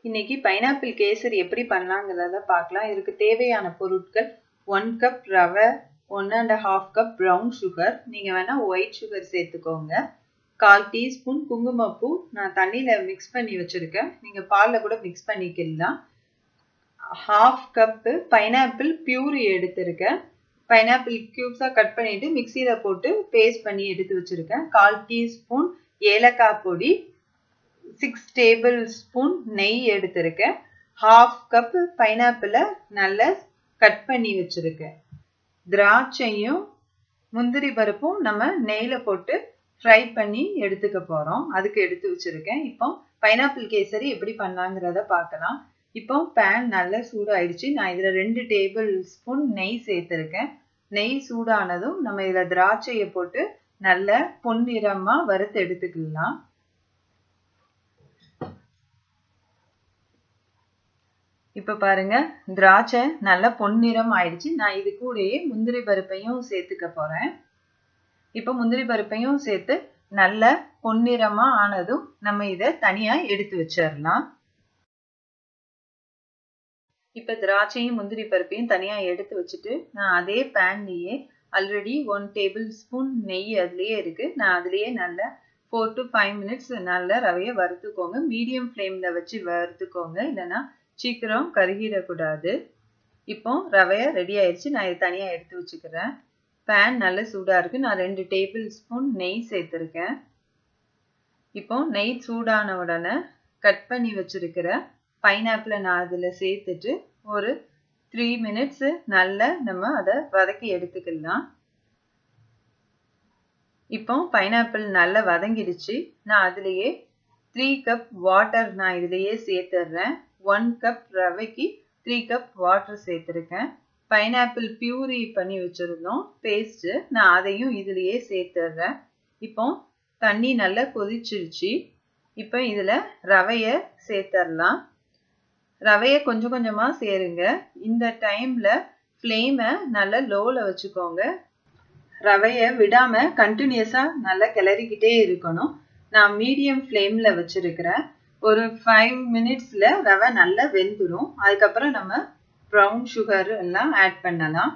இன்னைக்கு பைனாப்பிள் கேசரி எப்படி பண்ணலாங்கிறத பார்க்கலாம் இதுக்கு தேவையான பொருட்கள் ஒன் கப் ரவை one and half cup brown sugar நீங்கள் வேணால் ஒயிட் சுகர் சேர்த்துக்கோங்க கால் டீஸ்பூன் குங்குமப்பூ நான் தண்ணியில் மிக்ஸ் பண்ணி வச்சுருக்கேன் நீங்கள் பாலில் கூட மிக்ஸ் பண்ணிக்கலாம் ஹாஃப் கப்பு பைனாப்பிள் பியூரி எடுத்திருக்கேன் பைனாப்பிள் க்யூப்ஸாக கட் பண்ணிவிட்டு மிக்சியில் போட்டு பேஸ்ட் பண்ணி எடுத்து வச்சுருக்கேன் கால் டீஸ்பூன் ஏலக்காய் பொடி சிக்ஸ் டேபிள் ஸ்பூன் நெய் எடுத்திருக்கேன் ஹாஃப் கப் பைனாப்பிளை நல்லா கட் பண்ணி வச்சுருக்கேன் திராட்சையும் முந்திரி பருப்பும் நம்ம நெய்யில் போட்டு ஃப்ரை பண்ணி எடுத்துக்க போகிறோம் அதுக்கு எடுத்து வச்சுருக்கேன் இப்போ பைனாப்பிள் கேசரி எப்படி பண்ணலாங்கிறத பார்க்கலாம் இப்போ பேன் நல்லா சூடாயிடுச்சு நான் இதில் ரெண்டு டேபிள் ஸ்பூன் நெய் சேர்த்துருக்கேன் நெய் சூடானதும் நம்ம இதில் திராட்சையை போட்டு நல்ல பொன்னிறமாக வறுத்து எடுத்துக்கலாம் இப்போ பாருங்க திராட்சை நல்ல பொன்னிறம் ஆயிடுச்சு நான் இது கூடயே முந்திரி பருப்பையும் சேர்த்துக்க போறேன் இப்போ முந்திரி பருப்பையும் சேர்த்து நல்ல பொன்னிறமா ஆனதும் நம்ம இதை தனியா எடுத்து வச்சிடலாம் இப்போ திராட்சையும் முந்திரி பருப்பையும் தனியா எடுத்து வச்சுட்டு நான் அதே பேன்லேயே ஆல்ரெடி ஒன் டேபிள் ஸ்பூன் நெய் அதுலேயே இருக்கு நான் அதுலேயே நல்ல ஃபோர் டு ஃபைவ் மினிட்ஸ் நல்ல ரவையை வறுத்துக்கோங்க மீடியம் ஃப்ளேமில் வச்சு வறுத்துக்கோங்க இல்லைன்னா சீக்கிரம் கருகிடக்கூடாது இப்போ ரவையை ரெடி ஆயிடுச்சு நான் இதை தனியாக எடுத்து வச்சுக்கிறேன் பேன் நல்ல சூடாக இருக்குது நான் ரெண்டு டேபிள் ஸ்பூன் நெய் சேர்த்துருக்கேன் இப்போ நெய் சூடான உடனே கட் பண்ணி வச்சுருக்கிற பைனாப்பிளை நான் அதில் சேர்த்துட்டு ஒரு த்ரீ மினிட்ஸு நல்லா நம்ம அதை வதக்கி எடுத்துக்கலாம் இப்போ பைனாப்பிள் நல்லா வதங்கிடுச்சு நான் அதுலேயே த்ரீ கப் வாட்டர் நான் இதுலேயே சேர்த்துட்றேன் ஒன் கப் ரவைக்கு த்ரீ கப் வாட்டர் சேர்த்துருக்கேன் பைனாப்பிள் பியூரி பண்ணி வச்சுருந்தோம் பேஸ்ட்டு நான் அதையும் இதுலேயே சேர்த்துட்றேன் இப்போ தண்ணி நல்லா கொதிச்சிருச்சு இப்போ இதில் ரவையை சேர்த்துடலாம் ரவையை கொஞ்சம் கொஞ்சமாக சேருங்க இந்த டைமில் ஃப்ளேமை நல்லா லோவில் வச்சுக்கோங்க ரவையை விடாமல் கண்டினியூஸாக நல்லா கிளறிக்கிட்டே இருக்கணும் நான் மீடியம் ஃப்ளேமில் வச்சுருக்கிறேன் ஒரு ஃபைவ் மினிட்ஸில் ரவை நல்லா வெந்துடும் அதுக்கப்புறம் நம்ம ப்ரௌன் சுகர் எல்லாம் ஆட் பண்ணலாம்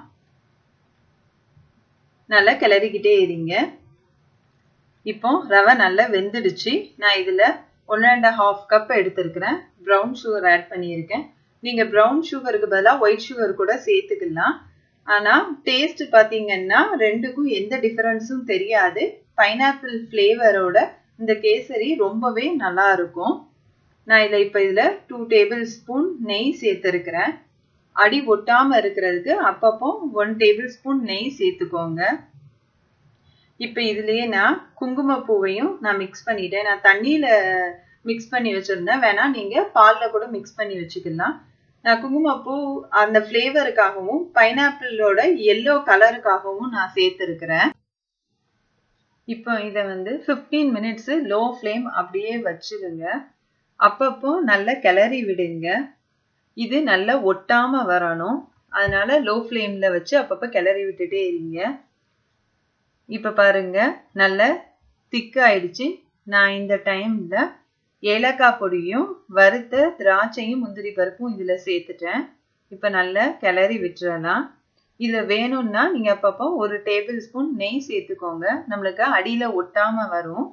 நல்லா கிளறிக்கிட்டே இருங்க இப்போ ரவை நல்லா வெந்துடுச்சு நான் இதில் ஒன் அண்ட் ஹாஃப் கப் எடுத்திருக்கிறேன் ப்ரௌன் சுகர் ஆட் பண்ணியிருக்கேன் நீங்கள் ப்ரௌன் சுகருக்கு பதிலாக ஒயிட் சுகர் கூட சேர்த்துக்கலாம் ஆனால் டேஸ்ட் பார்த்தீங்கன்னா ரெண்டுக்கும் எந்த டிஃபரன்ஸும் தெரியாது பைனாப்பிள் ஃப்ளேவரோட இந்த கேசரி ரொம்பவே நல்லா இருக்கும் நான் இதில் இப்போ இதில் டூ டேபிள் ஸ்பூன் நெய் சேர்த்துருக்கிறேன் அடி ஒட்டாமல் இருக்கிறதுக்கு அப்பப்போ ஒன் டேபிள் ஸ்பூன் நெய் சேர்த்துக்கோங்க இப்போ இதுலேயே நான் குங்குமப்பூவையும் நான் மிக்ஸ் பண்ணிட்டேன் நான் தண்ணியில் மிக்ஸ் பண்ணி வச்சுருந்தேன் வேணா நீங்கள் பாலில் கூட மிக்ஸ் பண்ணி வச்சுக்கலாம் நான் குங்குமப்பூ அந்த ஃப்ளேவருக்காகவும் பைனாப்பிளோட எல்லோ கலருக்காகவும் நான் சேர்த்துருக்கிறேன் இப்போ இதை வந்து ஃபிஃப்டீன் மினிட்ஸு லோ ஃப்ளேம் அப்படியே வச்சுருங்க அப்பப்போ நல்லா கிளறி விடுங்க இது நல்லா ஒட்டாம வரணும் அதனால லோ ஃப்ளேம்ல வச்சு அப்பப்போ கிளறி விட்டுட்டே இருங்க இப்போ பாருங்க நல்ல திக்காயிடுச்சு நான் இந்த டைம்ல ஏலக்காய் பொடியும் வறுத்த திராட்சையும் முந்திரி பருப்பும் இதில் சேர்த்துட்டேன் இப்போ நல்லா கிளறி விட்டுறலாம் இதில் வேணும்னா நீங்கள் அப்பப்போ ஒரு டேபிள் ஸ்பூன் நெய் சேர்த்துக்கோங்க நம்மளுக்கு அடியில் ஒட்டாமல் வரும்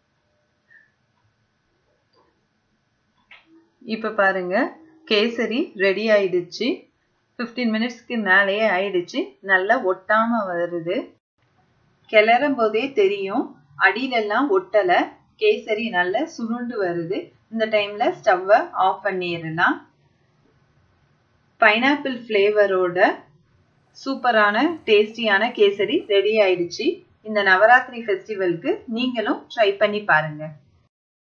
இப்போ பாருங்க கேசரி ரெடி ஆயிடுச்சு ஃபிஃப்டீன் மினிட்ஸ்க்கு மேலேயே ஆயிடுச்சு நல்லா ஒட்டாமல் வருது கிளறும் போதே தெரியும் அடியிலெல்லாம் ஒட்டலை கேசரி நல்லா சுருண்டு வருது இந்த டைமில் ஸ்டவ்வை ஆஃப் பண்ணிடலாம் பைனாப்பிள் ஃப்ளேவரோட சூப்பரான டேஸ்டியான கேசரி ரெடி ஆயிடுச்சு இந்த நவராத்திரி ஃபெஸ்டிவலுக்கு நீங்களும் ட்ரை பண்ணி பாருங்கள்